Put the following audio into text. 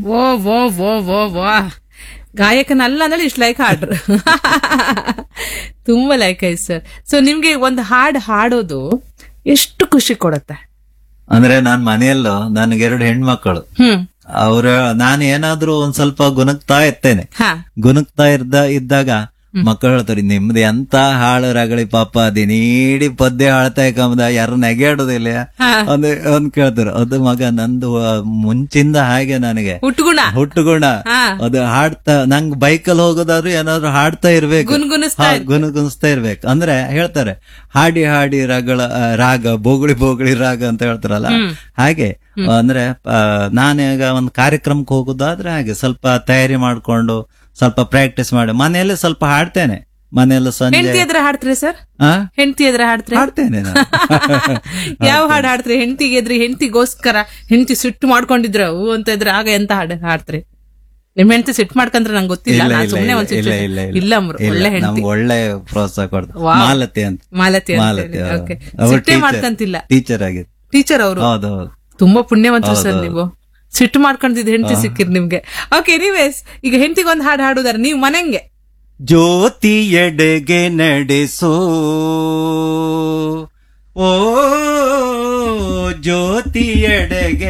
ಓ ಓ ಓ ಓ ವಾ ಗಾಯಕನಲ್ಲ ಅಂದ್ರೆ ಇಷ್ಟು ಲೈಕ್ ಹಾಡ್ರು ತುಂಬಾ ಲೈಕ್ ಆಯ್ತು ಸರ್ ಸೊ ನಿಮ್ಗೆ ಒಂದು ಹಾಡು ಹಾಡೋದು ಎಷ್ಟು ಖುಷಿ ಕೊಡುತ್ತೆ ಅಂದ್ರೆ ನಾನ್ ಮನೆಯಲ್ಲೂ ನನಗೆ ಎರಡು ಹೆಣ್ಮಕ್ಕಳು ಹ್ಮ್ ಅವ್ರ ನಾನು ಏನಾದ್ರೂ ಒಂದ್ ಸ್ವಲ್ಪ ಗುಣಗ್ತಾ ಇರ್ತೇನೆ ಹಾ ಗುಣಗ್ತಾ ಇದ್ದ ಇದ್ದಾಗ ಮಕ್ಕಳು ಹೇಳ್ತಾರೆ ನಿಮ್ದು ಎಂತ ಹಾಳು ರಗಳಿ ಪಾಪ ದಿನೀಡಿ ಪದ್ಯ ಹಾಳ್ತಾ ಕಂಬದ ಯಾರು ನೆಗೆಯಾಡೋದಿಲ್ಲ ಒಂದ್ ಒಂದ್ ಕೇಳ್ತಾರೆ ಅದು ಮಗ ನಂದು ಆ, ಮುಂಚಿಂದ ಹಾಗೆ ನನಗೆ ಹುಟ್ಟುಗುಣ ಹುಟ್ಟುಗುಣ ಹಾ. ಅದು ಹಾಡ್ತಾ ನಂಗ್ ಬೈಕಲ್ಲಿ ಹೋಗೋದಾದ್ರು ಏನಾದ್ರು ಹಾಡ್ತಾ ಇರ್ಬೇಕು ಗುನ್ಗುನಿಸ್ತಾ ಹಾ, ಗುನುಗುನಿಸ್ತಾ ಇರ್ಬೇಕು ಅಂದ್ರೆ ಹೇಳ್ತಾರೆ ಹಾಡಿ ಹಾಡಿ ರಾಗಳ ಆ, ರಾಗ ಬೋಗುಳಿ ಬೋಗುಳಿ ರಾಗ ಅಂತ ಹೇಳ್ತಾರಲ್ಲ ಹಾಗೆ ಅಂದ್ರೆ ಆ, ನಾನೀಗ ಒಂದು ಕಾರ್ಯಕ್ರಮಕ್ಕೆ ಹೋಗೋದಾದ್ರೆ ಹಾಗೆ ಸ್ವಲ್ಪ ತಯಾರಿ ಮಾಡ್ಕೊಂಡು ಸ್ವಲ್ಪ ಪ್ರಾಕ್ಟೀಸ್ ಮಾಡಿ ಮನೆಯಲ್ಲೇ ಸ್ವಲ್ಪ ಹಾಡ್ತೇನೆ ಮನೆಯಲ್ಲ ಸಂಜೆ ಹೆಂಡತಿ ಎದ್ರ ಹಾಡ್ತ್ರಿ ಸರ್ ಆ? ಹೆಂಡತಿ ಎದ್ರ ಹಾಡ್ತ್ರಿ ಹಾಡ್ತೇನೆ ನಾನು ಯಾವ ಹಾಡು ಹಾಡ್ತ್ರಿ ಹೆಂಡತಿಗೆ ಎದ್ರಿ ಹೆಂಡತಿಗೋಸ್ಕರ ಹೆಂಡತಿ ಸಿಟ್ಟು ಮಾಡ್ಕೊಂಡಿದ್ರ ಹೂ ಅಂತ ಇದ್ರೆ ಆಗ ಎಂತ ಹಾಡು ಹಾಡ್ತ್ರಿ ನಿಮ್ ಹೆಂಡತಿ ಸಿಟ್ಟು ಮಾಡ್ಕಂದ್ರೆ ನಂಗೆ ಗೊತ್ತಿಲ್ಲ ಇಲ್ಲ ನಾನ್ ಇಲ್ಲ ಸುಮ್ನೆ ಇಲ್ಲ ಒಂದ್ ಇಲ್ಲ ಸಿಟ್ಟು ಇಲ್ಲ ಇಲ್ಲ ಅಮ್ರು, ಇಲ್ಲ, ಒಳ್ಳೆ ಹೆಂಡತಿ ನಮ್ಗೆ ಒಳ್ಳೆ ಪ್ರೋತ್ಸಾಹ ಕೊಡ್ತಾರೆ ವಾವ್. ಮಾಲತಿ ಅಂತ ಮಾಲತಿ ಅಂತ ಮಾಲತಿ ಹೇಳಿ. ಹೌದು. Okay. ಅವ್ರು ಸಿಟ್ಟೇ teacher- ಮಾಡ್ಕಂತಿಲ್ಲ ಟೀಚರ್ ಆಗಿತ್ತು ಟೀಚರ್ ಅವರು ಹೌದು ಹೌದು ತುಂಬಾ ಪುಣ್ಯವಂತರು ಸರ್ ಹೌದು, ನೀವು ಸಿಟ್ಟು ಮಾಡ್ಕೊಂಡಿದ್ ಹೆಂಡತಿ ಸಿಕ್ಕಿರ್ ನಿಮ್ಗೆ ಓಕೆ ಎನಿವೇಸ್ ಈಗ ಹೆಂಡತಿಗೆ ಒಂದ್ ಹಾಡು ಹಾಡುದಾರ ನೀವು ಮನೆಂಗೆ ಜ್ಯೋತಿ ಎಡೆಗೆ ನಡೆಸೋ ಓ ಜ್ಯೋತಿ ಎಡೆಗೆ